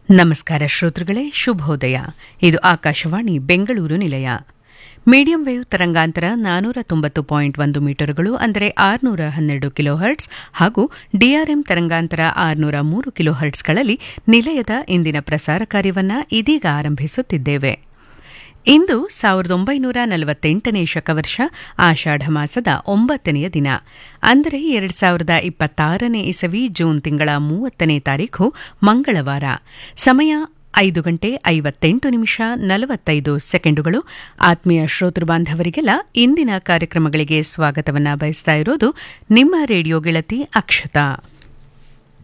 ನಮಸ್ಕಾರ ಶ್ರೋತೃಗಳೇ ಶುಭೋದಯ ಇದು ಆಕಾಶವಾಣಿ ಬೆಂಗಳೂರು ನಿಲಯ ಮೀಡಿಯಂ ವೇವ್ ತರಂಗಾಂತರ ನಾನೂರ ತೊಂಬತ್ತು ಪಾಯಿಂಟ್ ಒಂದು ಮೀಟರ್ಗಳು ಅಂದರೆ ಆರುನೂರ ಹನ್ನೆರಡು ಕಿಲೋ ಹರ್ಟ್ಸ್ ಹಾಗೂ ಡಿಆರ್ಎಂ ತರಂಗಾಂತರ ಆರುನೂರ ಮೂರು ಕಿಲೋ ಹರ್ಟ್ಸ್ಗಳಲ್ಲಿ ನಿಲಯದ ಇಂದಿನ ಪ್ರಸಾರ ಕಾರ್ಯವನ್ನು ಇದೀಗ ಆರಂಭಿಸುತ್ತಿದ್ದೇವೆ ಇಂದು ಸಾವಿರದ ಒಂಬೈನೂರ ನಲವತ್ತೆಂಟನೇ ಶಕವರ್ಷ ಆಷಾಢ ಮಾಸದ ಒಂಬತ್ತನೆಯ ದಿನ ಅಂದರೆ ಎರಡು ಸಾವಿರದ ಇಪ್ಪತ್ತಾರನೇ ಇಸವಿ ಜೂನ್ ತಿಂಗಳ ಮೂವತ್ತನೇ ತಾರೀಖು ಮಂಗಳವಾರ ಸಮಯ ಐದು ಗಂಟೆ ಐವತ್ತೆಂಟು ನಿಮಿಷ ನಲವತ್ತೈದು ಸೆಕೆಂಡುಗಳು ಆತ್ಮೀಯ ಶ್ರೋತೃ ಬಾಂಧವರಿಗೆಲ್ಲ ಇಂದಿನ ಕಾರ್ಯಕ್ರಮಗಳಿಗೆ ಸ್ವಾಗತವನ್ನ ಬಯಸ್ತಾ ಇರೋದು ನಿಮ್ಮ ರೇಡಿಯೋ ಗೆಳತಿ ಅಕ್ಷತಾ